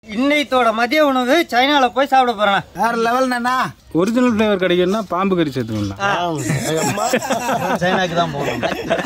இன்னைத்தோட மதிய உணவு சைனால போய் சாப்பிட போறேன் வேற லெவல் நானா ஒரிஜினல் ஃப்ளேவர் கிடைக்குன்னா பாம்பு கறி சேர்த்துக்கலாம் சைனாக்கு தான் போகணும்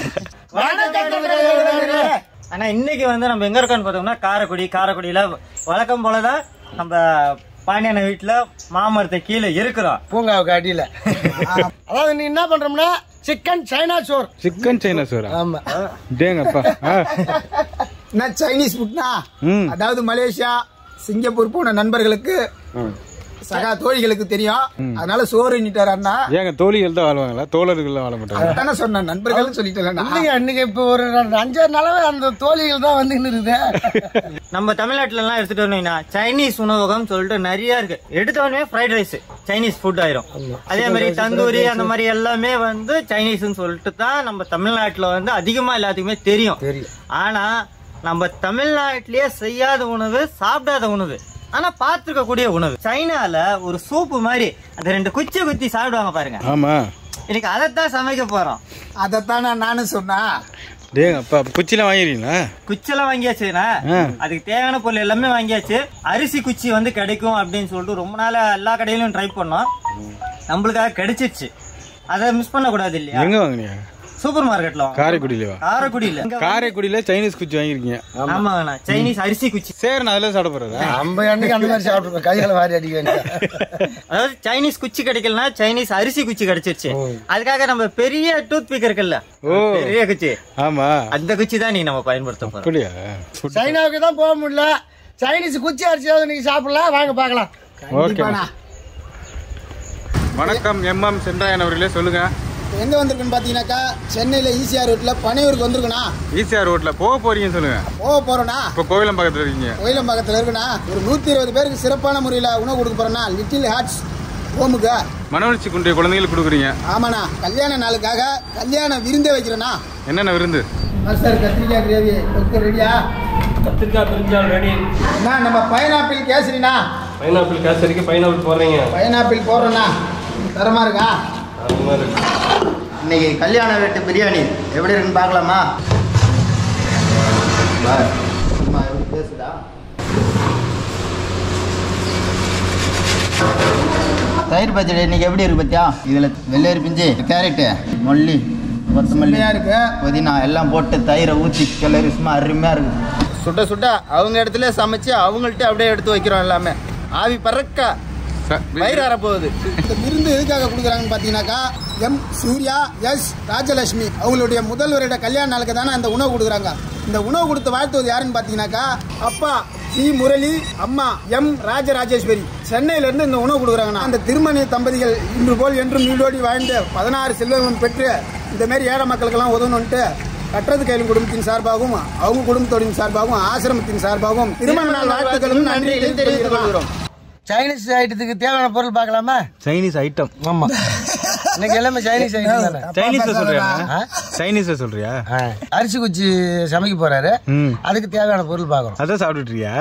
ஆனா இன்னைக்கு வந்து நம்ம எங்க இருக்கோம்னு பார்த்தோம்னா காரைக்குடி காரைக்குடியில வழக்கம் போலதான் நம்ம பாண்டியன வீட்டுல மாமரத்தை கீழே இருக்கிறோம் பூங்காவுக்கு அடியில அதாவது நீ என்ன பண்றோம்னா சிக்கன் சைனா சோர் சிக்கன் சைனா சோரா ஆமா டேங்கப்பா ஆ. என்ன சைனீஸ் ஃபுட்னா ம் அதாவது மலேசியா சிங்கப்பூர் போன நண்பர்களுக்கு சகா தோழிகளுக்கு தெரியும் அதனால சோறு நீட்டார் அண்ணா ஏங்க தோழிகள் தான் வாழ்வாங்களா தோழர்கள் வாழ மாட்டாங்க அதானே சொன்னேன் நண்பர்கள் சொல்லிட்டேன் இன்னைக்கு இப்ப ஒரு அஞ்சாறு நாளாவே அந்த தோழிகள் தான் வந்து இருக்குது நம்ம தமிழ்நாட்டுல எல்லாம் எடுத்துட்டு வந்தீங்கன்னா சைனீஸ் உணவகம் சொல்லிட்டு நிறைய இருக்கு எடுத்தவொடனே ஃப்ரைட் ரைஸ் சைனீஸ் ஃபுட் ஆயிரும் அதே மாதிரி தந்தூரி அந்த மாதிரி எல்லாமே வந்து சைனீஸ்னு சொல்லிட்டு தான் நம்ம தமிழ்நாட்டுல வந்து அதிகமா எல்லாத்துக்குமே தெரியும் தெரியும் ஆனா நம்ம தமிழ்நாட்டிலேயே செய்யாத உணவு சாப்பிடாத உணவு ஆனா பார்த்திருக்க கூடிய உணவு சைனால ஒரு சூப்பு மாதிரி அந்த ரெண்டு குச்சி குத்தி சாப்பிடுவாங்க பாருங்க ஆமா இன்னைக்கு அதைத்தான் சமைக்க போறோம் அதைத்தான் நானும் சொன்னேன் டேங்கப்பா குச்சிலாம் வாங்கிடுறீங்களா குச்செல்லாம் வாங்கியாச்சுண்ணா ஆ. அதுக்கு தேவையான பொருள் எல்லாமே வாங்கியாச்சு அரிசி குச்சி வந்து கிடைக்கும் அப்படின்னு சொல்லிட்டு ரொம்ப நாளா எல்லா கடையிலும் ட்ரை பண்ணோம் நம்மளுக்காக கிடைச்சிருச்சு அதை மிஸ் பண்ண கூடாது இல்லையா எங்க வாங்குனீங்க சூப்பர் மார்க்கெட்ல வாங்க காரைக்குடியிலவா காரைக்குடியில காரைக்குடியில சைனீஸ் குச்சி வாங்கிருக்கீங்க ஆமாங்கண்ணா சைனீஸ் அரிசி குச்சி சரி நான் அதில் சாப்பிட போறதா நம்ம அன்னைக்கு அந்த மாதிரி சாப்பிட்டுருக்கோம் கைகளை வாரி அடிக்க வேண்டிய அதாவது சைனீஸ் குச்சி கிடைக்கலனா சைனீஸ் அரிசி குச்சி கிடைச்சிருச்சு அதுக்காக நம்ம பெரிய டூத் பிக் இருக்குல்ல ஓ. பெரிய குச்சி ஆமா அந்த குச்சி தான் நீ நம்ம பயன்படுத்த போறோம் அப்படியா சைனாவுக்கு தான் போக முடியல சைனீஸ் குச்சி அரிசியாவது நீங்க சாப்பிடலாம் வாங்க பார்க்கலாம் கண்டிப்பாண்ணா. வணக்கம் எம்எம் சென்றாயன் அவர்களே சொல்லுங்க எங்க வந்திருக்குன்னு பாத்தீங்கன்னாக்கா சென்னையில ஈசிஆர் ரோட்ல பனையூருக்கு வந்திருக்குண்ணா ஈசிஆர் ரோட்ல போக போறீங்கன்னு சொல்லுங்க போக போறோம்னா இப்போ கோவிலம் பக்கத்துல இருக்கீங்க கோயிலம்பாக்கத்தில் இருக்குண்ணா ஒரு நூத்தி இருபது பேருக்கு சிறப்பான முறையில் உணவு கொடுக்க போறோம்னா லிட்டில் ஹார்ட்ஸ் ஹோமுக்கு மனவளர்ச்சி குன்றிய குழந்தைகளுக்கு கொடுக்குறீங்க ஆமாண்ணா கல்யாண நாளுக்காக கல்யாண விருந்தே வைக்கிறேண்ணா என்னென்ன விருந்து சார் கத்திரிக்காய் கிரேவி ஓகே ரெடியா கத்திரிக்காய் பிரிஞ்சால் ரெடி அண்ணா நம்ம பைனாப்பிள் கேசரிண்ணா பைனாப்பிள் கேசரிக்கு பைனாப்பிள் போடுறீங்க பைனாப்பிள் போடுறோண்ணா தரமா இருக்கா அது மாதிரி இன்னைக்கு கல்யாண வீட்டு பிரியாணி எப்படி இருக்குன்னு பார்க்கலாமா பேசுதா தயிர் பச்சடி இன்னைக்கு எப்படி இருக்கு பத்தியா இதுல வெள்ளரி பிஞ்சு கேரட்டு மல்லி கொத்தமல்லி செம்மையா இருக்கு புதினா எல்லாம் போட்டு தயிரை ஊற்றி கிளறி சும்மா அருமையா இருக்கு சுட்ட சுட்ட அவங்க இடத்துல சமைச்சு அவங்கள்ட்ட அப்படியே எடுத்து வைக்கிறோம் எல்லாமே ஆவி பறக்க ச- வயிறு வரப்போகுது இந்த விருந்து எதுக்காக கொடுக்குறாங்கன்னு பார்த்தீங்கன்னாக்கா எம் சூர்யா எஸ் ராஜலட்சுமி அவங்களுடைய முதல் வருட கல்யாண நாளுக்கு தானே அந்த உணவு கொடுக்குறாங்க இந்த உணவு கொடுத்து வாழ்த்துவது யாருன்னு பார்த்தீங்கன்னாக்கா அப்பா சி முரளி அம்மா எம் ராஜராஜேஸ்வரி சென்னையில இருந்து இந்த உணவு கொடுக்குறாங்கண்ணா அந்த திருமண தம்பதிகள் இன்று போல் என்றும் நீடோடி வாழ்ந்து பதினாறு செல்வம் பெற்று இந்த மாதிரி ஏழை மக்களுக்கெல்லாம் உதவணும்ட்டு கட்டுறது கையிலும் குடும்பத்தின் சார்பாகவும் அவங்க குடும்பத்தோடின் சார்பாகவும் ஆசிரமத்தின் சார்பாகவும் திருமண நாள் வாழ்த்துக்களும் நன்றிகளையும் தெரிவித்துக் கொள்கிறோம் சைனீஸ் ஐட்டத்துக்கு தேவையான பொருள் பார்க்கலாமா சைனீஸ் ஐட்டம் ஆமா இன்னைக்கு எல்லாமே சைனீஸ் ஐட்டம் தானே சைனீஸ்ல சொல்றியா சைனீஸ்ல சொல்றியா அரிசி குச்சி சமைக்க போறாரு ம் அதுக்கு தேவையான பொருள் பார்க்கணும் அதான் சாப்பிட்டுட்டு இருக்கியா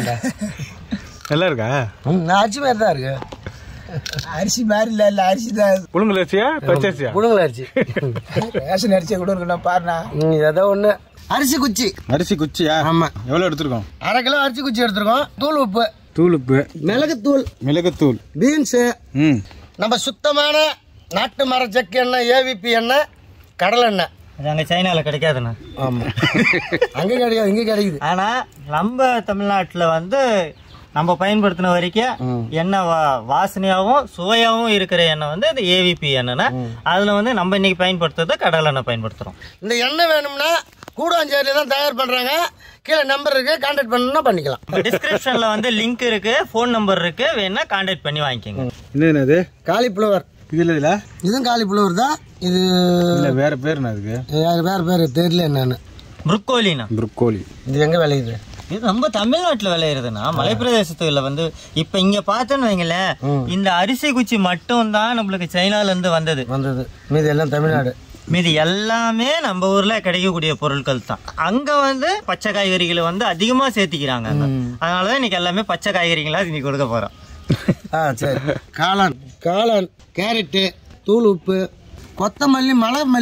நல்லா இருக்கா ம், நான் அரிசி மாதிரி தான் இருக்கு அரிசி மாதிரி இல்ல இல்ல அரிசி தான் புழுங்கல் அரிசியா பச்சரிசியா புடுங்கல் அரிசி ரேஷன் அரிசியை கூட இருக்கணும் பாருண்ணா ஏதோ ஒண்ணு அரிசி குச்சி அரிசி குச்சியா ஆமா. எவ்வளவு எடுத்திருக்கோம் அரை கிலோ அரிசி குச்சி எடுத்துருக்கோம் தூள் உப்பு தூள் உப்பு மிளகுத்தூள் மிளகுத்தூள் பீன்ஸு ம் நம்ம சுத்தமான நாட்டு மர செக்கு எண்ணெய் ஏவிபி எண்ணெய் கடலை எண்ணெய் அது அங்க சைனால கிடைக்காதுண்ணா ஆமா அங்கே கிடைக்காது இங்கே கிடைக்குது ஆனா நம்ம தமிழ்நாட்டுல வந்து நம்ம பயன்படுத்தின வரைக்கும் எண்ணெய் வா- வாசனையாவும் சுவையாவும் இருக்கிற எண்ணெய் வந்து இந்த ஏவிபி எண்ணெய்னா அதுல வந்து நம்ம இன்னைக்கு பயன்படுத்துறது கடலை எண்ணெய் பயன்படுத்துறோம் இந்த எண்ணெய் வேணும்னா கூடாஞ்சேரியில தான் தயார் பண்றாங்க கீழே நம்பர் இருக்கு கான்டாக்ட் பண்ணணும்னா பண்ணிக்கலாம் டிஸ்கிரிப்ஷன்ல வந்து லிங்க் இருக்கு ஃபோன் நம்பர் இருக்கு வேணா கான்டாக்ட் பண்ணி வாங்கிக்கோங்க என்னது காலிஃப்ளவர் இதுல இல்ல இதுவும் காலிஃப்ளவர் தான் இது இல்ல வேற பேர் என்ன அதுக்கு வேற வேற பேர் தெரியல என்னன்னு புருக்கோலினா ப்ரொக்கோலி இது எங்க விளையுது இது ரொம்ப தமிழ்நாட்டுல விளையிறதுன்னா மலைப்பிரதேசத்துல வந்து இப்ப இங்க பார்த்தோன்னு வைங்களேன் இந்த அரிசி குச்சி மட்டும் தான் நம்மளுக்கு சைனால இருந்து வந்தது வந்தது மீதி எல்லாம் தமிழ்நாடு மீதி எல்லாமே நம்ம ஊர்ல கிடைக்கக்கூடிய பொருட்கள் தான் அங்க வந்து பச்சை காய்கறிகளை வந்து அதிகமா சேர்த்திக்கிறாங்க அங்க. அதனாலதான் இன்னைக்கு எல்லாமே பச்சை காய்கறிகளா இன்னைக்கு கொடுக்க போறோம் ஆ சரி காளான் காளான் கேரட்டு தூள் உப்பு கொத்தமல்லி மலர் மல்லி இது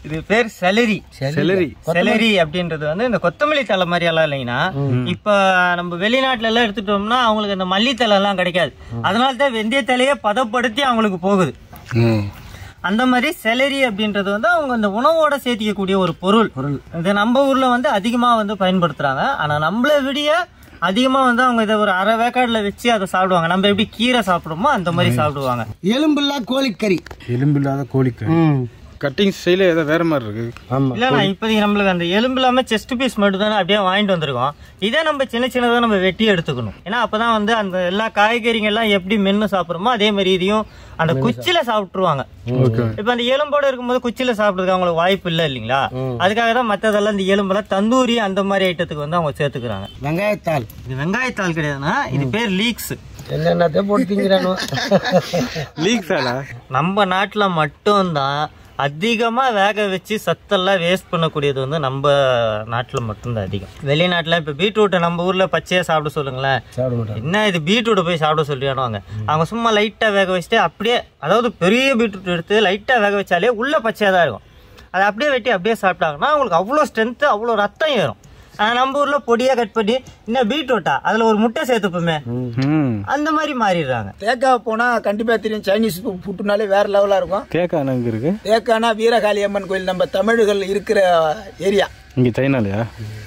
இது பேர் செலரி செலரி செலரி அப்படின்றது வந்து இந்த கொத்தமல்லி தலை மாதிரி எல்லாம் இல்லைங்கன்னா இப்ப நம்ம வெளிநாட்டுல எல்லாம் எடுத்துட்டோம்னா அவங்களுக்கு இந்த மல்லித்தலை எல்லாம் கிடைக்காது அதனால தான் வெந்தய தலையை பதப்படுத்தி அவங்களுக்கு போகுது ம் அந்த மாதிரி செலரி அப்படின்றது வந்து அவங்க இந்த உணவோட சேர்த்திக்கக்கூடிய ஒரு பொருள் இது நம்ம ஊர்ல வந்து அதிகமா வந்து பயன்படுத்துறாங்க ஆனா நம்மள விடிய அதிகமா வந்து அவங்க இதை ஒரு அரை வேக்காடுல வச்சு அதை சாப்பிடுவாங்க நம்ம எப்படி கீரை சாப்பிடுமோ அந்த மாதிரி சாப்பிடுவாங்க எலும்பில்லா கோழிக்கறி எலும்பில்லாத கோழிக்கு கட்டிங் ஸ்டைல ஏதோ வேற மாதிரி இருக்கு ஆமா இல்ல நான் இப்போதைக்கு நம்மளுக்கு அந்த எலும்பு இல்லாம செஸ்ட் பீஸ் மட்டும் தானே அப்படியே வாங்கிட்டு வந்திருக்கோம் இதே நம்ம சின்ன சின்னதா நம்ம வெட்டி எடுத்துக்கணும் ஏன்னா அப்பதான் வந்து அந்த எல்லா காய்கறிங்க எல்லாம் எப்படி மென்னு சாப்பிடுறோமோ அதே மாதிரி இதையும் அந்த குச்சில சாப்பிட்டுருவாங்க ஓகே இப்ப அந்த எலும்போட இருக்கும்போது குச்சில சாப்பிடுறதுக்கு அவங்களுக்கு வாய்ப்பு இல்ல இல்லைங்களா அதுக்காக தான் மத்ததெல்லாம் இந்த எலும்பெல்லாம் தந்தூரி அந்த மாதிரி ஐட்டத்துக்கு வந்து அவங்க சேர்த்துக்கிறாங்க வெங்காயத்தாள் இது வெங்காயத்தாள் கிடையாதுன்னா இது பேர் லீக்ஸ் என்னென்னத்தை போட்டு திங்கிறானோ லீக் சாலா நம்ம நாட்டுல மட்டும்தான் அதிகமா வேக வச்சு சத்தெல்லாம் வேஸ்ட் பண்ணக்கூடியது வந்து நம்ம நாட்டுல மட்டும்தான் அதிகம் வெளிநாட்டுல இப்ப பீட்ரூட்டை நம்ம ஊர்ல பச்சையா சாப்பிட சொல்லுங்களேன் சாப்பிட மாட்டேன் என்ன இது பீட்ரூட்டை போய் சாப்பிட சொல்லியானுவாங்க அவங்க சும்மா லைட்டா வேக வச்சுட்டு அப்படியே அதாவது பெரிய பீட்ரூட் எடுத்து லைட்டா வேக வச்சாலே உள்ள பச்சையா தான் இருக்கும் அதை அப்படியே வெட்டி அப்படியே சாப்பிட்டாங்கன்னா அவங்களுக்கு அவ்வளோ ஸ்ட்ரென்த்து அவ்வளோ ரத்தம் ஏறும் ஆனா நம்ம ஊர்ல பொடியா கட் பண்ணி என்ன பீட்ரூட்டா அதுல ஒரு முட்டை சேர்த்துப்போமே ம் அந்த மாதிரி மாறிடுறாங்க தேக்கா போனா கண்டிப்பா தெரியும் சைனீஸ் ஃபுட்டுனாலே வேற லெவலா இருக்கும் தேக்கா அங்க இருக்கு தேக்கானா வீரகாளி அம்மன் கோயில் நம்ம தமிழர்கள் இருக்கிற ஏரியா இங்க சைனாலயா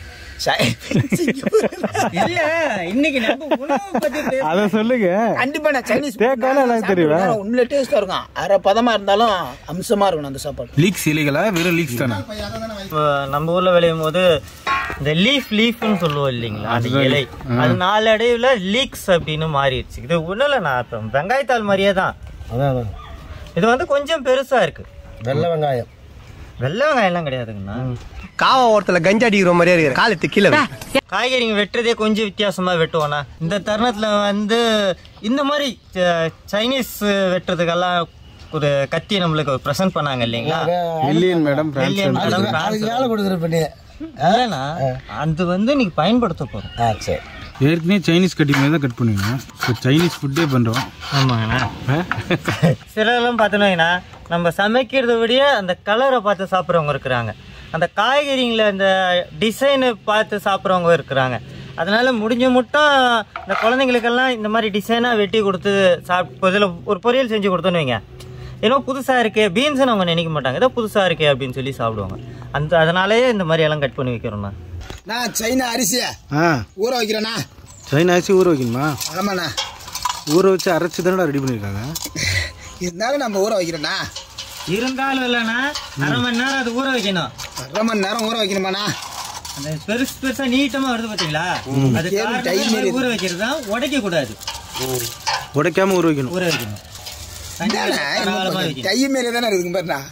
இல்ல இன்னைக்கு நம்ம உணவு பத்தி பேச அத சொல்லுங்க கண்டிப்பா நான் சைனீஸ் தேக்கானா எனக்கு தெரியுமா? உண்மையில டேஸ்டா இருக்கும் அரை பதமா இருந்தாலும் அம்சமா இருக்கணும் அந்த சாப்பாடு லீக்ஸ் இல்லைகளா வெறும் லீக்ஸ் தானே இப்போ நம்ம ஊர்ல விளையும் போது இந்த லீஃப் லீஃப்னு சொல்லுவோம் இல்லைங்களா அது இலை அது நாளடைவுல லீக்ஸ் அப்படின்னு மாறிடுச்சு இது ஒண்ணுல நான் இப்ப வெங்காயத்தாள் மாதிரியே தான் அதான் இது வந்து கொஞ்சம் பெருசா இருக்கு வெள்ளை வெங்காயம் வெள்ளை வெங்காயம் எல்லாம் கிடையாதுங்கண்ணா காவா ஓரத்துல கஞ்சா அடிக்கிற மாதிரியே இருக்கிற காலத்து கீழே வை. காய்கறிங்க வெட்டுறதே கொஞ்சம் வித்தியாசமா வெட்டுவோண்ணா இந்த தருணத்துல வந்து இந்த மாதிரி ச- சைனீஸ் வெட்டுறதுக்கெல்லாம் ஒரு கத்தி நம்மளுக்கு ப்ரெசென்ட் பண்ணாங்க இல்லைங்களா மில்லியன் மேடம் Million madam அதுக்கு France. வேலை கொடுக்குற பண்ணி இல்லைண்ணா அது வந்து நீங்க பயன்படுத்த போறோம் ஆ சரி ஏற்கனவே சைனீஸ் கட்டிங் மாதிரி தான் கட் பண்ணுவீங்க ஸோ சைனீஸ் ஃபுட்டே பண்றோம் ஆமாங்கண்ணா சிலர்லாம் பார்த்தோன்னா நம்ம சமைக்கிறத விட அந்த கலரை பார்த்து சாப்பிட்றவங்க இருக்கிறாங்க அந்த காய்கறிங்களை அந்த டிசைனை பார்த்து சாப்பிட்றவங்க இருக்கிறாங்க அதனால முடிஞ்ச மட்டும் இந்த குழந்தைங்களுக்கெல்லாம் இந்த மாதிரி டிசைனாக வெட்டி கொடுத்து சாப்பிட்டு இதில் ஒரு பொரியல் செஞ்சு கொடுத்தோன்னு வைங்க ஏன்னோ புதுசாக இருக்கே பீன்ஸ்னு அவங்க நினைக்க மாட்டாங்க ஏதோ புதுசாக இருக்கே அப்படின்னு சொல்லி சாப்பிடுவாங்க அந்த அதனாலேயே இந்த மாதிரி எல்லாம் கட் பண்ணி வைக்கிறோம்ண்ணா நான் சைனா அரிசிய ஆ ஊற வைக்கிறேண்ணா சைனா அரிசி ஊற வைக்கணுமா ஆமாண்ணா ஊற வச்சு அரைச்சு தானடா ரெடி பண்ணியிருக்காங்க இருந்தாலும் நம்ம ஊற வைக்கிறேண்ணா இருந்தாலும் இல்லைண்ணா அரை மணி நேரம் அது ஊற வைக்கணும் அரை மணி நேரம் ஊற வைக்கணுமாண்ணா அந்த பெருசு பெருசா நீட்டமா வருது பாத்தீங்களா அது கேளு, காரணமே time இந்த மாதிரி இருக்கு. ஊற வைக்கிறது தான் உடைக்க கூடாது உடைக்காம ஊற வைக்கணும் ஊற வைக்கணும் தண்ணியில தாராளமா வைக்கணும். டை மேலே தானே இருக்குங்க பாருண்ணா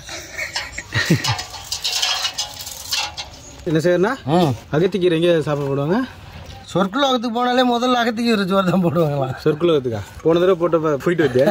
என்ன செய்யறா அகத்திக்கீரை எங்கே சாப்பிட போடுவாங்க சொற்குலோகத்துக்கு போனாலே முதல்ல அகத்துக்கு ஒரு சோறு தான் போடுவாங்களாம் சொற்குலகத்துக்கா போன தடவை போட்ட போயிட்டு வந்தியா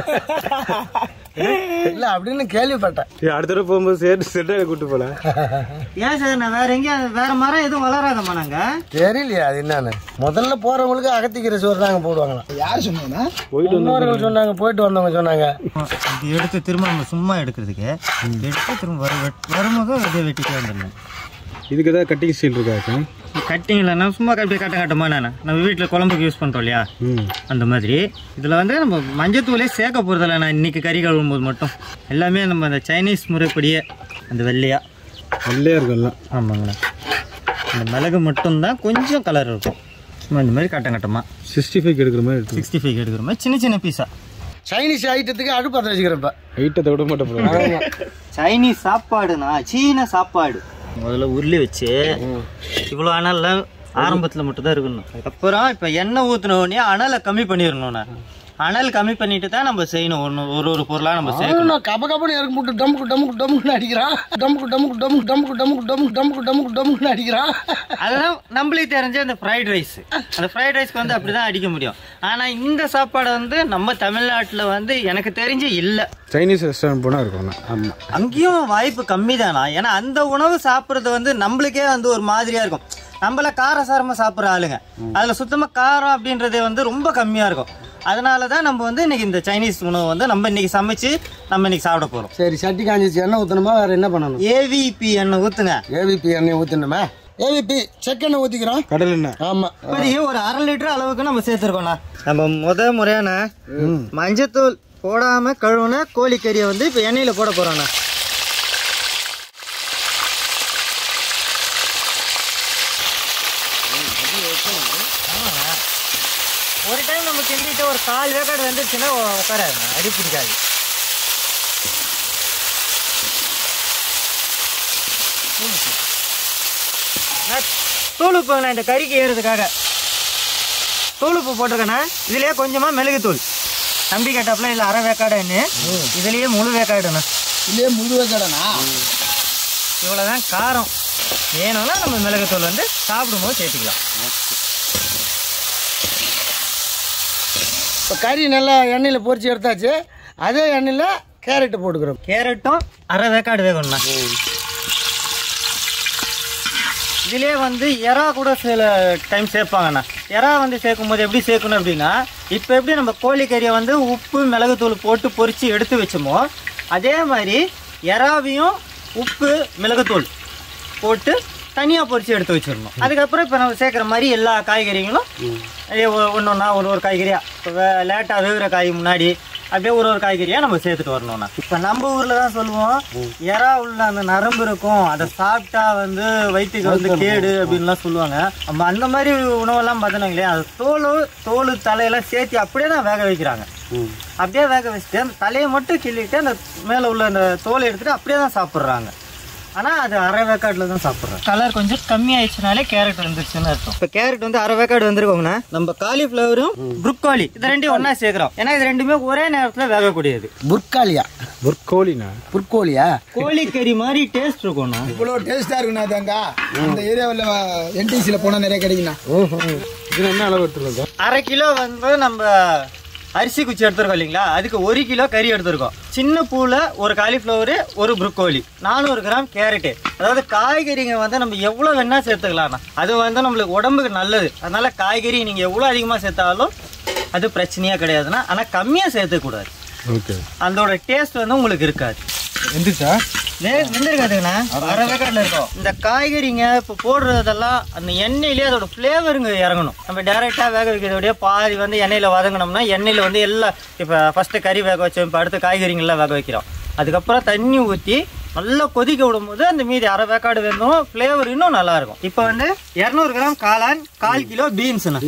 இல்ல அப்படின்னு கேள்விப்பட்டேன் ஏய், அடுத்த தடவை போகும்போது சேர்த்து செட்டாக கூட்டு போல ஏன் சார் நான் வேற எங்கேயும் வேற மரம் எதுவும் வளராதம்மா நாங்க தெரியலையா அது என்னன்னு முதல்ல போறவங்களுக்கு அகத்திக்கிற சோறு தாங்க போடுவாங்களாம் யார் சொன்னாங்கன்னா போயிட்டு முன்னோர்கள் சொன்னாங்க போயிட்டு வந்தவங்க சொன்னாங்க இது எடுத்து திரும்ப நம்ம சும்மா எடுக்கிறதுக்கு எடுத்து திரும்ப வர வெட்- வரும்போது இதை வெட்டிட்டே வந்துடணும் இதுக்கு ஏதாவது கட்டிங் ஸ்டைல் இருக்கா கட்டிங் இல்லைன்னா சும்மா அப்படியே கட்ட கட்டமா நான் நம்ம வீட்டில் குழம்புக்கு யூஸ் பண்ணுறோம் இல்லையா ம் அந்த மாதிரி இதில் வந்து நம்ம மஞ்சத்தூளே சேர்க்க போகிறதில்ல நான் இன்னைக்கு கறி கழுவும் போது மட்டும் எல்லாமே நம்ம அந்த சைனீஸ் முறைப்படியே அந்த வெள்ளையா வெள்ளையா இருக்கும் எல்லாம் ஆமாங்கண்ணா இந்த மிளகு மட்டும்தான் கொஞ்சம் கலர் இருக்கும் சும்மா இந்த மாதிரி கட்டம் கட்டமாக சிக்ஸ்டி ஃபைவ் எடுக்கிற மாதிரி எடுத்து சிக்ஸ்டி ஃபைவ் எடுக்கிற மாதிரி சின்ன சின்ன பீஸா சைனீஸ் ஐட்டத்துக்கு அடுப்பு பற்ற வச்சுக்கிறப்ப ஐட்டத்தை விட மாட்டேன் போல. சைனீஸ் சாப்பாடுனா சீன சாப்பாடு முதல்ல உருளி வச்சு இவ்வளோ அனல்ல ஆரம்பத்தில் மட்டும் தான் இருக்கணும் அதுக்கப்புறம் இப்போ எண்ணெய் ஊற்றின உடனே அனலை கம்மி பண்ணிடணும்ண்ணா அனல் கம்மி பண்ணிட்டு தான் நம்ம செய்யணும் ஒன்று ஒரு ஒரு பொருளாக நம்ம சேர்க்கணும் நான் கப கபன்னு இறக்க போட்டு டமுக்கு டமுக்கு டமுக்குன்னு அடிக்கிறான் டமுக்கு டமுக்கு டமுக்கு டமுக்கு டமுக்கு டமுக்கு டமுக்கு டமுக்கு டமுக்குன்னு அடிக்கிறான் அதெல்லாம் நம்மளுக்கு தெரிஞ்ச அந்த ஃப்ரைட் ரைஸ் அந்த ஃப்ரைட் ரைஸ்க்கு வந்து அப்படி தான் அடிக்க முடியும் ஆனால் இந்த சாப்பாடு வந்து நம்ம தமிழ்நாட்டில் வந்து எனக்கு தெரிஞ்சு இல்லை சைனீஸ் ரெஸ்டாரண்ட் போனால் இருக்கும் ஆமாம் அங்கேயும் வாய்ப்பு கம்மி தானா ஏன்னா அந்த உணவு சாப்பிட்றது வந்து நம்மளுக்கே வந்து ஒரு மாதிரியா இருக்கும் நம்மள காரசாரமா சாப்பிட்ற ஆளுங்க அதுல சுத்தமா காரம் அப்படின்றதே வந்து ரொம்ப கம்மியா இருக்கும் அதனால தான் நம்ம வந்து இன்னைக்கு இந்த சைனீஸ் உணவு வந்து நம்ம இன்னைக்கு சமைச்சு நம்ம இன்னைக்கு சாப்பிட போறோம் சரி சட்டி காஞ்சிச்சு எண்ணெய் ஊற்றணுமா வேற என்ன பண்ணணும் ஏவிபி எண்ணெய் ஊத்துங்க ஏவிபி எண்ணெய் ஊற்றணுமா ஏவிபி செக்கெண்ணெய் ஊற்றிக்கிறோம் கடல் என்ன ஆமாம் இப்போதைக்கு ஒரு அரை லிட்டர் அளவுக்கு நம்ம சேர்த்துருக்கோம்ண்ணா நம்ம முத முறையான மஞ்சத்தூள் போடாம கழுவுன கோழிக்கறியை வந்து இப்போ எண்ணெயில போட போறோம்ண்ணா ஆமாண்ணா. ஒரு டைம் நம்ம கிண்டிட்டு ஒரு கால் வேக்காடு வந்துருச்சுன்னா உ- உட்காராதுண்ணா அடி பிடிக்காது நான் தூள் உப்பு நான் இந்த கறிக்கு ஏறுறதுக்காக தூள் உப்பு போட்டிருக்கேண்ணா இதுலயே கொஞ்சமா மிளகுத்தூள் தம்பி கேட்டாப்புல இல்லை அரை வேக்காடுன்னு இதுலயே முழு வேக்காடுண்ணா இல்லையே முழுவே கடைனா இவ்வளோதான் காரம் வேணும்னா நம்ம மிளகுத்தூள் வந்து சாப்பிடும்போது சேர்த்துக்கலாம் இப்போ கறி நல்லா எண்ணெயில் பொரிச்சு எடுத்தாச்சு அதே எண்ணெயில் கேரட்டு போட்டுக்கிறோம் கேரட்டும் அரை வேக்காடு வேகணும்ண்ணா இதுலயே வந்து எறா கூட சில டைம் சேர்ப்பாங்கண்ணா எறா வந்து சேர்க்கும் போது எப்படி சேர்க்கணும் அப்படின்னா இப்போ எப்படி நம்ம கோழிக்கறியை வந்து உப்பு மிளகுத்தூள் போட்டு பொரிச்சு எடுத்து வச்சோமோ அதே மாதிரி எறாவையும் உப்பு மிளகுத்தூள் போட்டு தனியாக பொரிச்சு எடுத்து வச்சிடணும் அதுக்கப்புறம் இப்போ நம்ம சேர்க்குற மாதிரி எல்லா காய்கறிகளும் ஒன்று ஒன்றா ஒரு ஒரு காய்கறியாக இப்போ லேட்டாக வேகிற காய் முன்னாடி அப்படியே ஒரு ஒரு காய்கறியாக நம்ம சேர்த்துட்டு வரணும்ண்ணா இப்போ நம்ம ஊரில் தான் சொல்லுவோம் எறா உள்ள அந்த நரம்பு இருக்கும் அதை சாப்பிட்டா வந்து வயிற்றுக்கு வந்து கேடு அப்படின்லாம் சொல்லுவாங்க நம்ம அந்த மாதிரி உணவெல்லாம் பார்த்தோன்னா இல்லையா அது தோல் தோல் தலையெல்லாம் சேர்த்து அப்படியே தான் வேக வைக்கிறாங்க அப்படியே வேக வச்சுட்டு அந்த தலையை மட்டும் கிள்ளிட்டு அந்த மேலே உள்ள அந்த தோலை எடுத்துட்டு அப்படியே தான் சாப்பிட்றாங்க ஆனால் அது அரை வேக்காட்டில் தான் சாப்பிட்றோம் கலர் கொஞ்சம் கம்மி ஆயிடுச்சுனாலே கேரட் வந்துருச்சுன்னு அர்த்தம் இப்போ கேரட் வந்து அரை வேக்காடு வந்துருக்கோங்கண்ணா நம்ம காலிஃப்ளவரும் ப்ருக்கோலி இது ரெண்டையும் ஒன்றா சேர்க்குறோம் ஏன்னா இது ரெண்டுமே ஒரே நேரத்தில் வேகக்கூடியது புர்காலியா பொற்கோழிண்ணா புர்கோலியா கோழிக்கறி மாதிரி டேஸ்ட் இருக்கும்ண்ணா இவ்வளோ டேஸ்டா இருக்குண்ணா தேங்கா அந்த ஏரியாவில் என்டிசியில் போனால் நிறைய கிடைக்குண்ணா இது என்ன அளவு எடுத்துருக்கோம் அரை கிலோ வந்து நம்ம அரிசி குச்சி எடுத்துருக்கோம் இல்லைங்களா அதுக்கு ஒரு கிலோ கறி எடுத்திருக்கோம் சின்ன பூவில் ஒரு காலிஃப்ளவரு ஒரு ப்ருக்கோலி நானூறு கிராம் கேரட்டு அதாவது காய்கறிங்க வந்து நம்ம எவ்வளோ வேணா சேர்த்துக்கலாம்ண்ணா அது வந்து நம்மளுக்கு உடம்புக்கு நல்லது அதனால காய்கறி நீங்கள் எவ்வளோ அதிகமாக சேர்த்தாலும் அது பிரச்சனையாக கிடையாதுண்ணா ஆனால் கம்மியாக சேர்த்துக்கூடாது ஓகே அதோட டேஸ்ட் வந்து உங்களுக்கு இருக்காது எந்திரிச்சா வெந்திருக்காதுங்கண்ணா அரை வேக்காட்டில் இருக்கும் இந்த காய்கறிங்க இப்போ போடுறதெல்லாம் அந்த எண்ணெயிலே அதோட ஃப்ளேவருங்க இறங்கணும் நம்ம டேரெக்டாக வேக வைக்கிறதோடய பாதி வந்து எண்ணெயில் வதங்கினோம்னா எண்ணெயில் வந்து எல்லாம் இப்போ ஃபஸ்ட்டு கறி வேக வச்சோம் இப்போ அடுத்து காய்கறிங்கெல்லாம் வேக வைக்கிறோம் அதுக்கப்புறம் தண்ணி ஊற்றி நல்லா கொதிக்க விடும்போது அந்த மீதி அரை வேக்காடு வெந்தும் ஃப்ளேவர் இன்னும் நல்லா இருக்கும் இப்போ வந்து இரநூறு கிராம் காளான் கால் கிலோ பீன்ஸ்ண்ணா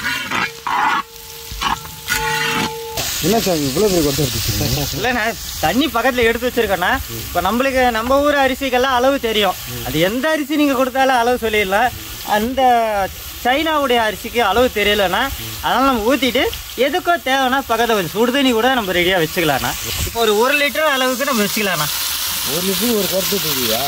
என்ன சார் இவ்வளோ பெரிய கொட்டை எடுத்து இல்லைண்ணா தண்ணி பக்கத்தில் எடுத்து வச்சிருக்கேண்ணா இப்போ நம்மளுக்கு நம்ம ஊர் அரிசிக்கெல்லாம் அளவு தெரியும் அது எந்த அரிசி நீங்கள் கொடுத்தாலும் அளவு சொல்லிடலாம் அந்த சைனாவுடைய அரிசிக்கு அளவு தெரியலண்ணா அதனால் நம்ம ஊற்றிட்டு எதுக்கோ தேவைன்னா பக்கத்தில் கொஞ்சம் சுடு தண்ணி கூட நம்ம ரெடியாக வச்சுக்கலாண்ணா இப்போ ஒரு ஒரு லிட்டர் அளவுக்கு நம்ம வச்சுக்கலாண்ணா ஒரு லிட்டர் ஒரு கருத்து தெரியா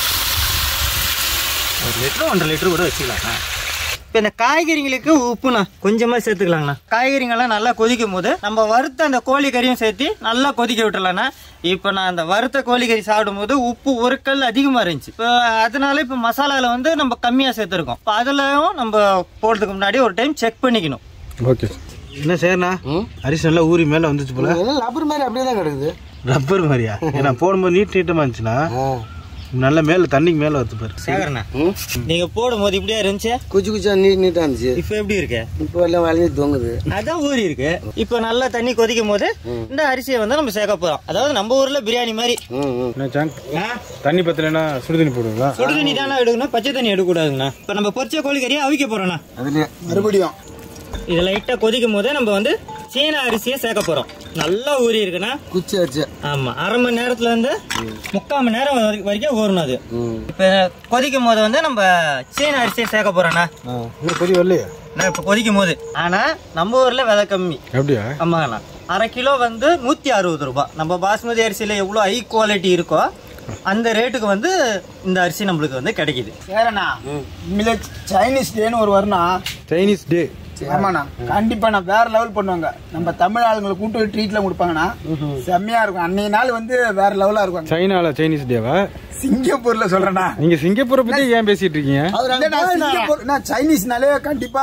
ஒரு லிட்டர் ஒன்றரை லிட்டர் கூட வச்சுக்கலாண்ணா இப்போ இந்த காய்கறிங்களுக்கு உப்புண்ணா கொஞ்சமாக சேர்த்துக்கலாங்கண்ணா காய்கறிங்கெல்லாம் நல்லா கொதிக்கும் போது நம்ம வறுத்த அந்த கோழிக்கறியும் சேர்த்து நல்லா கொதிக்க விட்டுறலாண்ணா இப்போ நான் அந்த வறுத்த கோழிக்கறி சாப்பிடும்போது உப்பு ஒரு கல் அதிகமாக இருந்துச்சு இப்போ அதனால இப்போ மசாலாவில் வந்து நம்ம கம்மியாக சேர்த்துருக்கோம் இப்போ அதுலயும் நம்ம போடுறதுக்கு முன்னாடி ஒரு டைம் செக் பண்ணிக்கணும் ஓகே என்ன செய்யணா அரிசி நல்லா ஊறி மேலே வந்துச்சு போல எல்லாம் லப்பர் மாதிரி அப்படியே தான் கிடக்குது ரப்பர் மாதிரியா ஏன்னா போடும்போது நீட் நீட்டமாக இருந்துச்சுன்னா நல்லா மேலே தண்ணிக்கு மேலே வருது பாரு சேகரண்ணா நீங்கள் போடும்போது இப்படியே இருந்துச்சு குச்சி குச்சா நீட் நீட்டாக இருந்துச்சு இப்போ எப்படி இருக்கு இப்போ எல்லாம் வளைஞ்சு தொங்குது அதான் ஊறி இருக்கு இப்போ நல்லா தண்ணி கொதிக்கும் போது இந்த அரிசியை வந்து நம்ம சேர்க்க போறோம் அதாவது நம்ம ஊர்ல பிரியாணி மாதிரி ம் ம் என்ன சாங் தண்ணி பத்தலைன்னா சுடு தண்ணி போடுவீங்களா சுடு தண்ணி தானே எடுக்கணும் பச்சை தண்ணி எடுக்கக்கூடாதுங்கண்ணா இப்போ நம்ம பொரிச்ச கோழிக்கறியை அவிக்க போறோம்ண்ணா அதுலேயே மறுபடியும் இது லைட்டா கொதிக்கும் போதே நம்ம வந்து சீன அரிசியை சேர்க்க போறோம் நல்லா ஊறி இருக்குண்ணா குச்சி அரிச்சு ஆமா அரை மணி நேரத்துல இருந்து முக்கால் மணி நேரம் வரை- வரைக்கும் ஊறணும் அது ம் இப்போ கொதிக்கும் போது வந்து நம்ம சீன அரிசியை சேர்க்க போறோம்ண்ணா இன்னும் கொதி வரலையா நான் இப்போ கொதிக்கும் போது ஆனா நம்ம ஊர்ல விலை கம்மி அப்படியா ஆமாங்கண்ணா அரை கிலோ வந்து நூற்றி அறுபது ரூபாய் நம்ம பாஸ்மதி அரிசியில் எவ்வளோ ஹை குவாலிட்டி இருக்கோ அந்த ரேட்டுக்கு வந்து இந்த அரிசி நம்மளுக்கு வந்து கிடைக்குது வேறண்ணா உண்மையிலே சைனீஸ் டேன்னு ஒரு வரணும் சைனீஸ் டே ஆமாண்ணா கண்டிப்பா நான் வேற லெவல் பண்ணுவாங்க நம்ம தமிழ் ஆளுங்களை கூட்டு போய் ட்ரீட்லாம் கொடுப்பாங்கண்ணா செம்மையா இருக்கும் அன்னைய நாள் வந்து வேற லெவலா இருக்கும் சைனால சைனீஸ் டேவா சிங்கப்பூர்ல சொல்றேன்னா நீங்க சிங்கப்பூரை பத்தி ஏன் பேசிட்டு இருக்கீங்க இல்ல, நான் சிங்கப்பூர் நான் சைனீஸ்னாலே கண்டிப்பா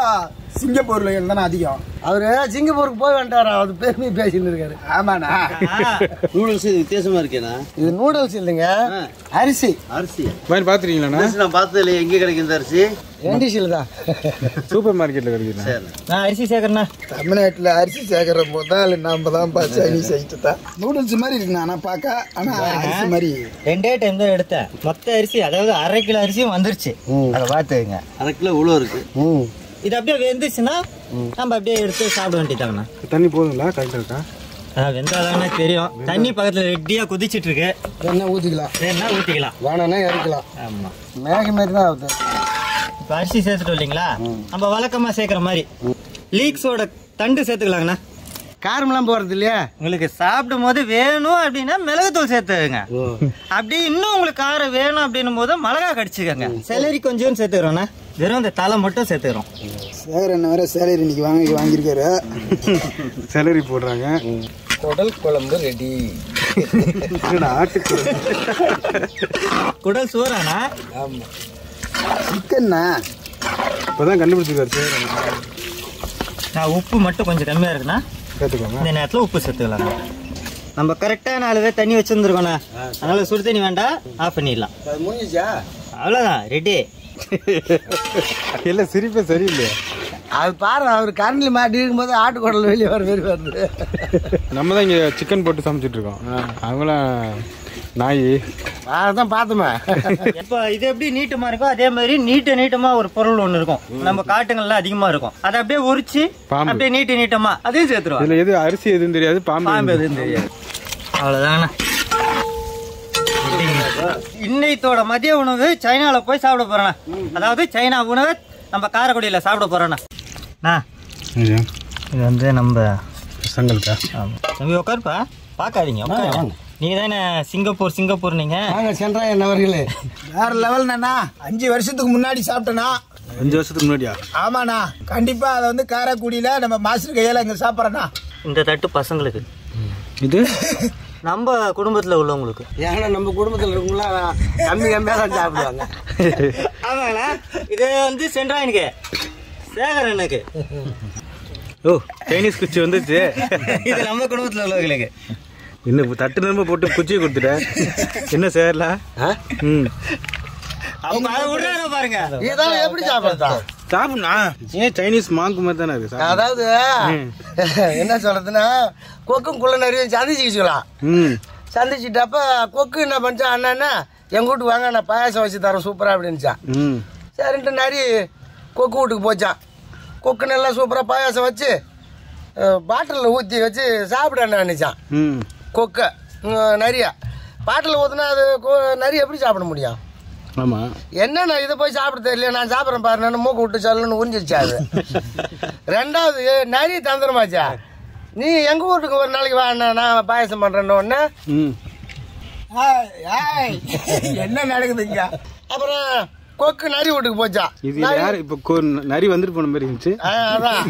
சிங்கப்பூர்ல தானே அதிகம் அவரு சிங்கப்பூருக்கு போய் வந்துட்டாரா அது பெருமை பேசிட்டு இருக்காரு ஆமாண்ணா நூடுல்ஸ் இது வித்தியாசமா இருக்கேண்ணா இது நூடுல்ஸ் இல்லைங்க அரிசி அரிசி மாதிரி பார்த்துருக்கீங்களாண்ணா அரிசி நான் பார்த்தது இல்லை எங்கே கிடைக்கும் இந்த அரிசி என்டிசியில் தான் சூப்பர் மார்க்கெட்டில் கிடைக்குதுண்ணா சரி நான் அரிசி சேர்க்கறேண்ணா தமிழ்நாட்டில் அரிசி சேர்க்கிற முதல் நாம தான் சைனீஸ் ஐட்டு தான் நூடுல்ஸ் மாதிரி இருக்குண்ணா ஆனால் பார்க்க ஆனால் அரிசி மாதிரி ரெண்டே டைம் தான் எடுத்தேன் மொத்த அரிசி அதாவது அரை கிலோ அரிசியும் வந்துருச்சு அதை பார்த்துங்க அரை கிலோ இவ்வளோ இருக்கு ம் இது அப்படியே வெந்துச்சுன்னா நம்ம அப்படியே எடுத்து சாப்பிட வேண்டியதாங்கண்ணா தண்ணி போதுங்களா கரெக்டாக இருக்கா அஹ் வெந்தாதாங்கண்ணா தெரியும் தண்ணி பக்கத்துல ரெட்டியா கொதிச்சிட்டு இருக்கு என்ன ஊற்றிக்கலாம் வேணா ஊத்திக்கலாம் வேணான்னா இறக்கலாம் ஆமா மேகி மாதிரி தான் ஆகுது இப்போ அரிசி சேர்த்துட்டு இல்லைங்களா நம்ம வழக்கமா சேர்க்கிற மாதிரி லீக்ஸோட தண்டு சேர்த்துக்கலாங்கண்ணா காரமெல்லாம் போகிறது இல்லையா உங்களுக்கு சாப்பிடும் போது வேணும் அப்படின்னா மிளகுத்தூள் சேர்த்துக்கங்க அப்படி இன்னும் உங்களுக்கு காரம் வேணும் அப்படின்னும் போது மிளகா கடிச்சுக்கோங்க செலரி கொஞ்சம் சேர்த்துக்கிறோண்ணா வெறும் இந்த தலை மட்டும் சேர்த்துக்கிறோம் சேகர் என்ன வேற சேலரி இன்னைக்கு வாங்கி வாங்கியிருக்காரு சேலரி போடுறாங்க குடல் குழம்பு ரெடி ஆட்டுக்கு குடல் சோறாண்ணா ஆமாம் சிக்கன்னா இப்போ தான் கண்டுபிடிச்சிருக்காரு சார் நான் உப்பு மட்டும் கொஞ்சம் கம்மியா இருக்குண்ணா சேர்த்துக்கலாமா இந்த நேரத்தில் உப்பு சேர்த்துக்கலாம் நம்ம கரெக்டாக நாலு பேர் தண்ணி வச்சுருந்துருக்கோண்ணா அதனால சுடு தண்ணி வேண்டாம் ஆஃப் பண்ணிடலாம் அது முடிஞ்சிச்சா அவ்வளோதான் ரெடி இல்லை சிரிப்பே சரியில்லையா அது பாரு அவர் கரண்ட்ல மாட்டி இருக்கும்போது ஆட்டு குடல் வெளியே வர மாதிரி வருது நம்ம தான் இங்கே சிக்கன் போட்டு சமைச்சிட்டு இருக்கோம் அவங்களாம் நாய் அதான் பார்த்தோமே இப்போ இது எப்படி நீட்டமா இருக்கோ அதே மாதிரி நீட்ட நீட்டமா ஒரு பொருள் ஒன்று இருக்கும் நம்ம காட்டுங்கள்ல அதிகமா இருக்கும் அதை அப்படியே உரிச்சு பாம்பு. அப்படியே நீட்டு நீட்டமா அதையும் சேர்த்துருவோம் இதில் எது அரிசி எதுவும் தெரியாது பாம்பு பாம்பு எதுவும் தெரியாது அவ்வளோதாங்கண்ணா இன்னைத்தோட மதிய உணவு சைனால போய் சாப்பிட போறேண்ணா அதாவது சைனா உணவை நம்ம காரைக்குடியில சாப்பிட போறோண்ணா அண்ணா, ஐயா, இது வந்து நம்ம சங்கல்கா ஆமா. தம்பி உட்காருப்பா பார்க்காதீங்க உட்காருங்க நீங்க தானே சிங்கப்பூர் சிங்கப்பூர் நீங்க வாங்க சென்றா என்ன அவர்களே வேற லெவல் அஞ்சு வருஷத்துக்கு முன்னாடி சாப்பிட்டேனா அஞ்சு வருஷத்துக்கு முன்னாடியா ஆமாண்ணா கண்டிப்பா அதை வந்து காரைக்குடியில நம்ம மாஸ்டர் கையால இங்க சாப்பிட்றேண்ணா இந்த தட்டு பசங்களுக்கு இது நம்ம குடும்பத்துல உள்ளவங்களுக்கு ஏன்னா நம்ம குடும்பத்தில் இருக்கவங்களா கம்மி கம்மியாக தான் சாப்பிடுவாங்க ஆமாங்களா இது வந்து சென்றாயனுக்கு சேகரனுக்கு ஓ சைனீஸ் குச்சி வந்துச்சு இது நம்ம குடும்பத்துல உள்ளவங்களுக்கு என்ன தட்டு நம்ப போட்டு குச்சியை கொடுத்துட்டேன் என்ன சேரல ம் அவங்க அதை விடுறாங்க பாருங்க இதெல்லாம் எப்படி சாப்பிடுறதா சாப்பிடா ஏன் சைனீஸ் மாங்கு மாதிரி தானே இருக்கு சாப்பிடு. அதாவது என்ன சொல்றதுன்னா கொக்கும் குள்ள நிறைய சந்திச்சுக்கலாம் ம் சந்திச்சிட்டப்ப கொக்கு என்ன பண்ணிச்சா அண்ணா எங்க வீட்டுக்கு வாங்க நான் பாயாசம் வச்சு தரேன் சூப்பரா அப்படின்னுச்சான் ம் சரின்ட்டு நிறைய கொக்கு வீட்டுக்கு போச்சான் கொக்கு நல்லா சூப்பராக பாயாசம் வச்சு பாட்டிலில் ஊற்றி வச்சு சாப்பிட நினைச்சான் ம் கொக்கை உம், நிறைய பாட்டில் ஊற்றினா அது கொ- நிறைய எப்படி சாப்பிட முடியும் ஆமாம் என்ன நான் இதை போய் சாப்பிட தெரியல நான் சாப்பிட்றேன் பாரு நான் மூக்கு விட்டு சொல்லணும்னு உறிஞ்சிருச்சு அது ரெண்டாவது நிறைய தந்திரமாச்சா நீ எங்க வீட்டுக்கு ஒரு நாளைக்கு வா அண்ணா, நான் பாயசம் பண்றேன்னு உடனே ம் ஆய், ஆய். என்ன நடக்குதுங்க அப்புறம் கொக்கு நரி வீட்டுக்கு போச்சா இது யார் இப்போ கொ- நரி வந்துட்டு போன மாதிரி இருந்துச்சு ஆ, அதான்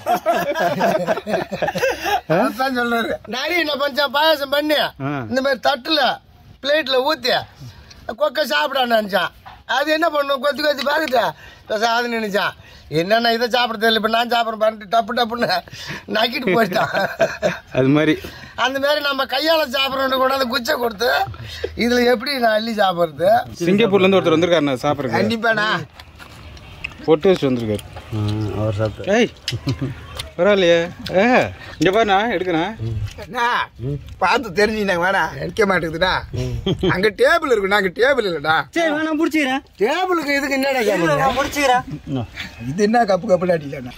அதான் சொல்றாரு நரி என்ன பண்ணா பாயசம் பண்ணி ஆ. இந்த மாதிரி தட்டுல பிளேட்ல ஊத்தி கொக்கை சாப்பிட நினைச்சான் அது என்ன பண்ணும் கொத்தி கொத்தி பார்த்துட்டா அது நினைச்சான் என்னண்ணா இதை சாப்பிட தெரியல இப்ப நான் சாப்பிட்றேன் பாருட்டு டப்பு டப்புன்னு நக்கிட்டு போயிட்டான் அது மாதிரி அந்த மாதிரி நம்ம கையால சாப்பிட்றோன்னு கொண்டாந்து குச்சை கொடுத்து இதுல எப்படி நான் அள்ளி சாப்பிட்றது சிங்கப்பூர்ல இருந்து ஒருத்தர் வந்திருக்காரு சாப்பிட்றேன் கண்டிப்பாண்ணா பொட்டு வச்சு வந்திருக்காரு அவர் சாப்பிட்டு ஏய் பரவாயில்லையே ஏ இங்க பாருண்ணா எடுக்கண்ணா அண்ணா, பார்த்து தெரிஞ்சுக்கினாங்க வேணாம் நிற்க மாட்டேங்குதுடா அங்க டேபிள் இருக்குண்ணா அங்க டேபிள் இல்லடா சரி நான் பிடிச்சிக்கிறேன் டேபிளுக்கு இதுக்கு என்னடா சாப்பிடுறது? நான் பிடிச்சிக்கிறேன் இது என்ன கப்பு கப்புல அடிக்கலண்ணா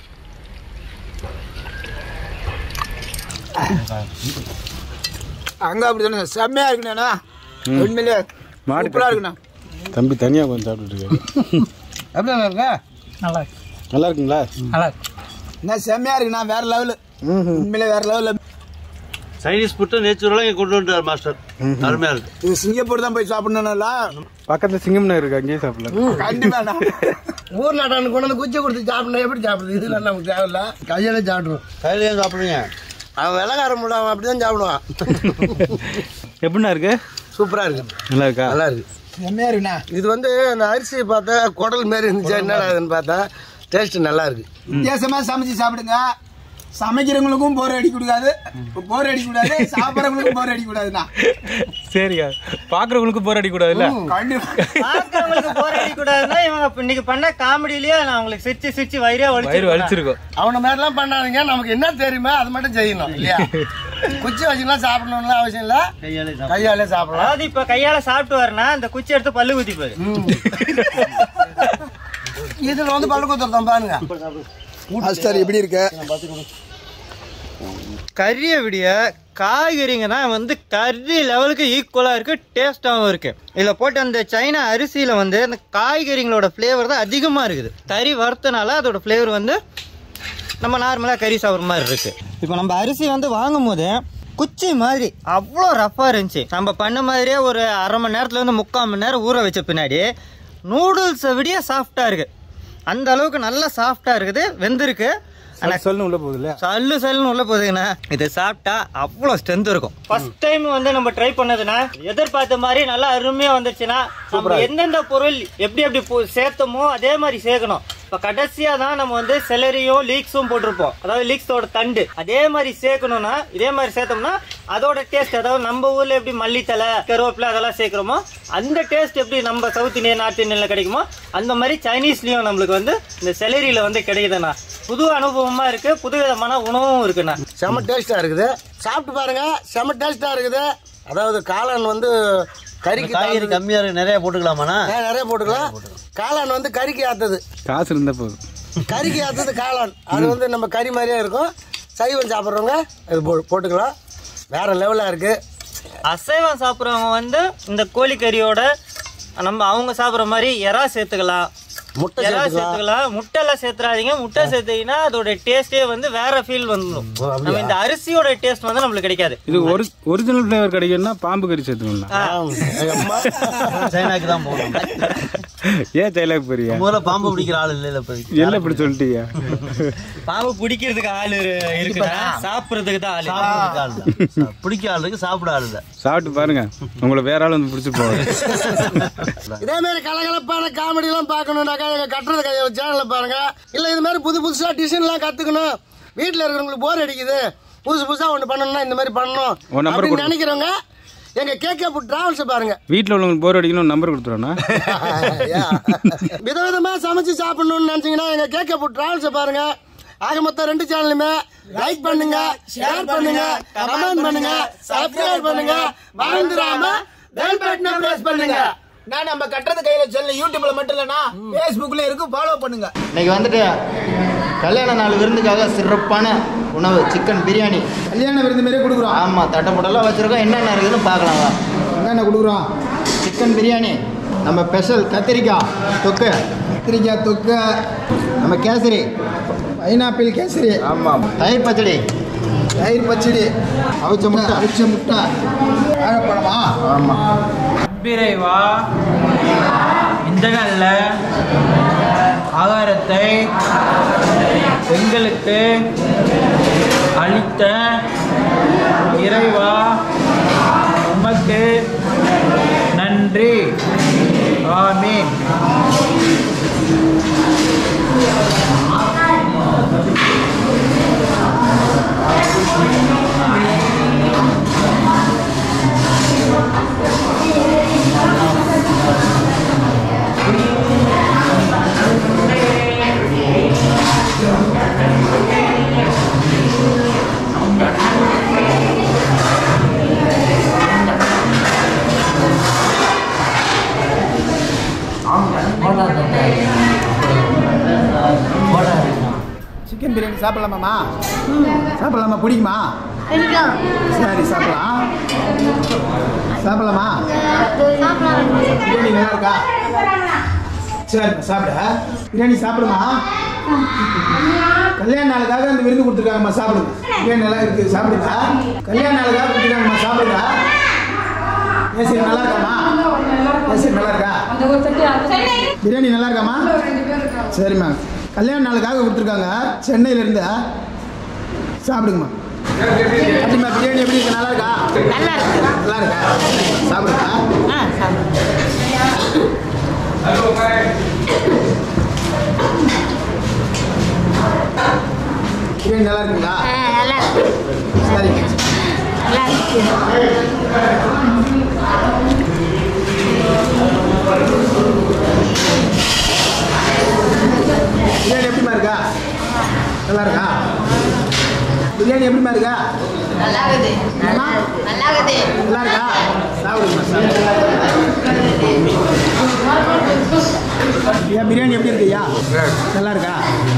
அங்க அப்படி தானே செம்மையா இருக்குண்ணா உண்மையிலே மாடு சூப்பரா இருக்குண்ணா தம்பி தனியாக கொஞ்சம் சாப்பிட்டுட்டு இருக்காரு எப்படிண்ணா இருக்கா நல்லா நல்லா இருக்குங்களா நல்லா என்ன செம்மையா இருக்குண்ணா வேற லெவலு உண்மையிலே வேற லெவலில் சைனீஸ் ஃபுட்டை நேச்சுரலாக இங்கே கொண்டு வந்துட்டார் மாஸ்டர் அருமையாக இருக்கு இது சிங்கப்பூர் தான் போய் சாப்பிடணும்ல பக்கத்துல சிங்கம் நகர் இருக்கு அங்கேயே சாப்பிடலாம் கண்டிப்பாண்ணா ஊர் நாட்டானு கொண்டு வந்து குச்சை கொடுத்து சாப்பிடணும் எப்படி சாப்பிடுறது இதெல்லாம் நமக்கு தேவையில்ல கையால சாப்பிடுவோம் கையில் ஏன் சாப்பிடுங்க அவன் விலகாரம் முடியும் அவன் அப்படிதான் சாப்பிடுவான் எப்படிண்ணா இருக்கு சூப்பரா இருக்கு நல்லா இருக்கா நல்லா இருக்கு செம்மையா இருக்குண்ணா இது வந்து அந்த அரிசி பார்த்தா குடல் மாரி இருந்துச்சு என்னடா இதுன்னு பார்த்தா டேஸ்ட் நல்லா இருக்கு வித்தியாசமா சமைச்சு சாப்பிடுங்க சமைக்கிறவங்களுக்கும் போர் அடிக்க கூடாது போர் அடிக்க கூடாது சாப்பிட்றவங்களுக்கும் போர் அடிக்க கூடாதுண்ணா சரியா பாக்குறவங்களுக்கு போர் அடிக்க கூடாதுல்ல கண்டிப்பா பார்க்கறவங்களுக்கு போர் அடிக்கூடாதுன்னா இவங்க இப்ப இன்னைக்கு பண்ண காமெடியிலேயே நான் உங்களுக்கு சிரிச்சு சிரிச்சு வயிறே வயிறு வலிச்சு வலிச்சிருக்கும் அவன மாதிரிலாம் பண்ணாதீங்க நமக்கு என்ன தெரியுமோ அது மட்டும் செய்யணும் இல்லையா குச்சி வச்சுக்கலாம் சாப்பிடணும்னு அவசியம் இல்ல கையாலே சாப்பிடலாம் அதாவது இப்ப கையால சாப்பிட்டு வரனா இந்த குச்சி எடுத்து பல்லு குத்தி போயிரு இதுல வந்து பல்லு குத்துறோம் பாருங்க மாஸ்டர் எப்படி இருக்கு கறியை விடிய காய்கறிங்க தான் வந்து கறி லெவலுக்கு ஈக்குவலாக இருக்குது டேஸ்ட்டாகவும் இருக்குது இதில் போட்டு அந்த சைனா அரிசியில் வந்து அந்த காய்கறிங்களோட ஃப்ளேவர் தான் அதிகமாக இருக்குது கறி வறுத்தனால அதோட ஃப்ளேவர் வந்து நம்ம நார்மலாக கறி சாப்பிட்ற மாதிரி இருக்குது இப்போ நம்ம அரிசி வந்து வாங்கும் போது குச்சி மாதிரி அவ்வளோ ரஃப்பாக இருந்துச்சு நம்ம பண்ண மாதிரியே ஒரு அரை மணி நேரத்துலேருந்து முக்கால் மணி நேரம் ஊற வச்ச பின்னாடி நூடுல்ஸை விட சாஃப்டாக இருக்குது அந்த அளவுக்கு நல்லா சாஃப்டாக இருக்குது வெந்திருக்கு ஆனால் சொல்லணும் உள்ள போகுது இல்லையா சல்லு சல்லுன்னு உள்ள போகுதுங்கண்ணா இது சாப்பிட்டா அவ்வளோ ஸ்ட்ரென்த் இருக்கும் ஃபர்ஸ்ட் டைம் வந்து நம்ம ட்ரை பண்ணதுன்னா எதிர்பார்த்த மாதிரி நல்லா அருமையா வந்துருச்சுன்னா நம்ம எந்தெந்த பொருள் எப்படி எப்படி போ- சேர்த்தோமோ அதே மாதிரி சேர்க்கணும் இப்போ கடைசியா தான் நம்ம வந்து செலரியும் லீக்ஸும் போட்டிருப்போம் அதாவது லீக்ஸோட தண்டு அதே மாதிரி சேர்க்கணும்னா இதே மாதிரி சேர்த்தோம்னா அதோட டேஸ்ட் அதாவது நம்ம ஊர்ல எப்படி மல்லித்தலை கருவேப்பிலை அதெல்லாம் சேர்க்குறோமோ அந்த டேஸ்ட் எப்படி நம்ம சவுத் இந்தியன் நார்த் இந்தியன்ல கிடைக்குமோ அந்த மாதிரி சைனீஸ்லயும் நம்மளுக்கு வந்து இந்த செலரியில வந்து கிடைக்குதுண்ணா புது அனுபவமா இருக்கு புது விதமான உணவும் இருக்குண்ணா செம டேஸ்டா இருக்குது சாப்பிட்டு பாருங்க செம டேஸ்டா இருக்குது அதாவது காளான் வந்து கறிக்கு காய்கறி தாழ்ந்தது. கம்மியா இருக்கு நிறைய போட்டுக்கலாமாண்ணா ஆ, நிறைய போட்டுக்கலாம் காளான் வந்து கறிக்கு ஆத்தது காசு இருந்தா போதும் கறிக்கு ஆத்தது காளான் அது வந்து நம்ம கறி மாதிரியே இருக்கும் சைவம் சாப்பிட்றவங்க இது போ- போட்டுக்கலாம் வேற லெவலாக இருக்கு அசைவம் சாப்பிட்றவங்க வந்து இந்த கோழிக்கறியோட நம்ம அவங்க சாப்பிட்ற மாதிரி எறா சேர்த்துக்கலாம் முட்டை எறா சேர்த்துக்கலாம் சேர்த்துக்கலாம் முட்டை எல்லாம் சேர்த்துறாதீங்க முட்டை சேர்த்தீங்கன்னா அதோட டேஸ்டே வந்து வேற ஃபீல் வந்துடும் நம்ம இந்த அரிசியோட டேஸ்ட் வந்து நம்மளுக்கு கிடைக்காது இது ஒரு ஒரிஜினல் ஃபிளேவர் கிடைக்கும்னா பாம்பு கறி சேர்த்துக்கணும் அம்மா. சைனாக்கு தான் போகணும் ஏன் டைலாக் போறியா முதல்ல பாம்பு பிடிக்கிற ஆள் இல்லை இப்போதைக்கு என்ன இப்படி சொல்லிட்டீங்க பாம்பு பிடிக்கிறதுக்கு ஆள் இருக்குன்னா சாப்பிட்றதுக்கு தான் ஆள் சாப்பிடுறதுக்கு ஆள் இல்லை. பிடிக்க ஆள் இருக்கு சாப்பிட ஆள் இல்லை சாப்பிட்டு பாருங்க உங்களை வேற ஆள் வந்து பிடிச்சி போவாங்க இதே மாதிரி கலகலப்பான காமெடி எல்லாம் பார்க்கணும்னாக்கா எங்க கட்டுறது கையை சேனல்ல பாருங்க இல்ல இது மாதிரி புது புதுசா டிசைன் எல்லாம் கத்துக்கணும் வீட்டுல இருக்கிறவங்களுக்கு போர் அடிக்குது புதுசு புதுசா ஒண்ணு பண்ணணும்னா இந்த மாதிரி பண்ணணும் உன் number அப்படின்னு கொடு. நினைக்கிறவங்க எங்க கேகே டிராவல்ஸ் பாருங்க வீட்டில் உள்ளவங்களுக்கு போர் அடிக்கணும் நம்பர் கொடுத்துருவோண்ணா விதவிதமா சமைச்சு சாப்பிடணும்னு நினைச்சீங்கன்னா எங்க கேட்க டிராவல்ஸ் பாருங்க ஆக மொத்தம் ரெண்டு சேனலுமே லைக் பண்ணுங்க ஷேர் பண்ணுங்க கமெண்ட் பண்ணுங்க சப்ஸ்கிரைப் பண்ணுங்க மறந்துடாம பெல் பட்டனை பிரஸ் பண்ணுங்க நான் நம்ம கட்டுறது கையில சொல்ல யூடியூப்ல மட்டும் இல்லனா Facebookல இருக்கு ஃபாலோ பண்ணுங்க இன்னைக்கு வந்துட்டு கல்யாண நாள் விருந்துக்காக சிறப்பான உணவு சிக்கன் பிரியாணி கல்யாண விருந்து மாதிரியே கொடுக்குறோம் ஆமாம் தட்டைப்படலாம் வச்சுருக்கோம் என்னென்ன இருக்குதுன்னு பார்க்கலாம் வா. என்னென்ன கொடுக்குறோம் சிக்கன் பிரியாணி நம்ம ஸ்பெஷல் கத்திரிக்காய் தொக்கு கத்திரிக்காய் தொக்கு நம்ம கேசரி பைனாப்பிள் கேசரி ஆமாம் தயிர் பச்சடி தயிர் பச்சடி அவிச்ச முட்டை அவிச்ச முட்டை வாழைப்பழமா ஆமாம் இறைவா இந்த நல்ல ஆகாரத்தை எங்களுக்கு அளித்த இறைவா உமக்கு நன்றி ஆமீன் சிக்கன் பிரியாணி சாப்பிடலாமாம்மா சாப்பிடலாமா பிடிக்குமா சரி சாப்பிடலாம் சாப்பிடலாமா பிரியாணி நல்லா இருக்கா சரி சாப்பிட பிரியாணி சாப்பிடுமா கல்யாண நாளுக்காக அந்த விருந்து கொடுத்துருக்காங்கம்மா சாப்பிடுங்க பிரியாணி நல்லா இருக்கு சாப்பிடுங்க கல்யாண நாளுக்காக கொடுத்துருக்காங்கம்மா சாப்பிடுங்க ஏசி நல்லா இருக்காம்மா ஏசி நல்லா இருக்கா பிரியாணி நல்லா இருக்காம்மா சரிம்மா கல்யாண நாளுக்காக கொடுத்துருக்காங்க சென்னையிலேருந்து சாப்பிடுங்கம்மா அப்படிம்மா பிரியாணி எப்படி இருக்கு நல்லா இருக்கா நல்லா இருக்கு நல்லா இருக்கா சாப்பிடுங்க பிரியாணி நல்லா இருக்குங்களா நல்லா சரிங்க நல்லா இருக்கு பிரியாணி எப்படிமா இருக்கா நல்லா இருக்கா பிரியாணி எப்படிமா இருக்கா நல்லா இருக்குது நல்லா நல்லா இருக்குது நல்லா இருக்கா சாப்பிடுங்கம்மா சாப்பிடுங்க ஐயா பிரியாணி எப்படி இருக்கு ஐயா நல்லா இருக்கா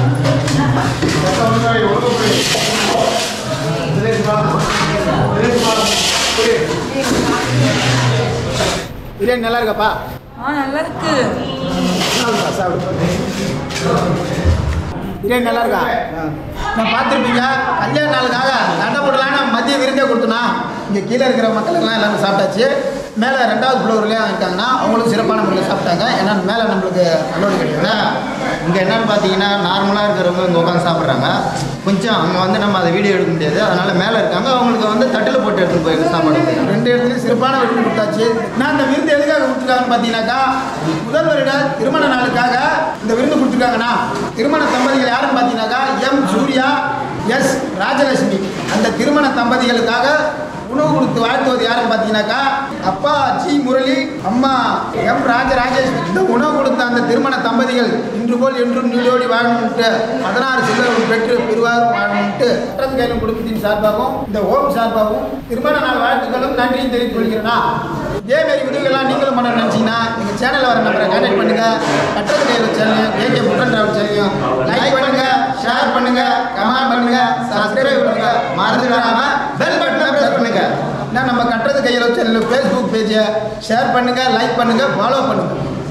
பிரியாணி நல்லா இருக்காப்பா ஆ நல்லா இருக்கு சாப்பிடுப்பா சாப்பிடு பிரியாணி நல்லா இருக்கா நான் பார்த்துருப்பீங்க கல்யாண நாளுக்காக தண்டப்படலான்னு மதிய விருந்தே கொடுத்தோன்னா இங்கே கீழே இருக்கிற மக்களுக்கெல்லாம் எல்லாமே சாப்பிட்டாச்சு மேலே ரெண்டாவது ஃப்ளோர்லேயும் இருக்காங்கன்னா அவங்களும் சிறப்பான முறையில் சாப்பிட்டாங்க ஏன்னா மேலே நம்மளுக்கு அலோடு கிடையாது இங்கே என்னன்னு பார்த்தீங்கன்னா நார்மலாக இருக்கிறவங்க இங்கே உட்காந்து சாப்பிட்றாங்க கொஞ்சம் அங்கே வந்து நம்ம அதை வீடியோ எடுக்க முடியாது அதனால மேலே இருக்காங்க அவங்களுக்கு வந்து தட்டில் போட்டு எடுத்துகிட்டு போய் சாப்பாடு கொடுக்குறாங்க. ரெண்டு இடத்துலையும் சிறப்பான விருந்து கொடுத்தாச்சு நான் இந்த விருந்து எதுக்காக கொடுத்துருக்காங்கன்னு பார்த்தீங்கன்னாக்கா முதல்வரிட திருமண நாளுக்காக இந்த விருந்து கொடுத்துருக்காங்கன்னா திருமண தம்பதிகள் யாருன்னு பார்த்தீங்கன்னாக்கா எம் சூர்யா எஸ் ராஜலட்சுமி அந்த திருமண தம்பதிகளுக்காக உணவு கொடுத்து வாழ்த்துவது யாருன்னு பார்த்தீங்கன்னாக்கா அப்பா ஜி முரளி அம்மா எம் ராஜராஜேஷ் இந்த உணவு கொடுத்த அந்த திருமண தம்பதிகள் இன்று போல் என்றும் நீடோடி வாழணும்ட்டு பதினாறு சில்லர்கள் பெற்று பெருவாரும் வாழணும்ட்டு கட்டது கையிலும் குடும்பத்தின் சார்பாகவும் இந்த ஓம் சார்பாகவும் திருமண நாள் வாழ்த்துக்களும் நன்றியும் தெரிவித்துக் கொள்கிறேனா இதே மாதிரி உதவிகள்லாம் நீங்களும் பண்ண நினச்சிங்கன்னா எங்கள் சேனலில் வர நம்பரை கான்டாக்ட் பண்ணுங்க கட்டது கையில் சேனலையும் ஏகே முட்டன் டிராவல் சேனலையும் லைக் பண்ணுங்க ஷேர் பண்ணுங்க கமெண்ட் பண்ணுங்க சப்ஸ்கிரைப் பண்ணுங்க மறந்துடாம பெல் பட்டனை ப்ரெஸ் பண்ணுங்க நான் நம்ம கட்டுறது கையில் சேனல் ஃபேஸ்புக் பேஜை ஷேர் பண்ணுங்க லைக் பண்ணுங்க ஃபாலோ பண்ணுங்க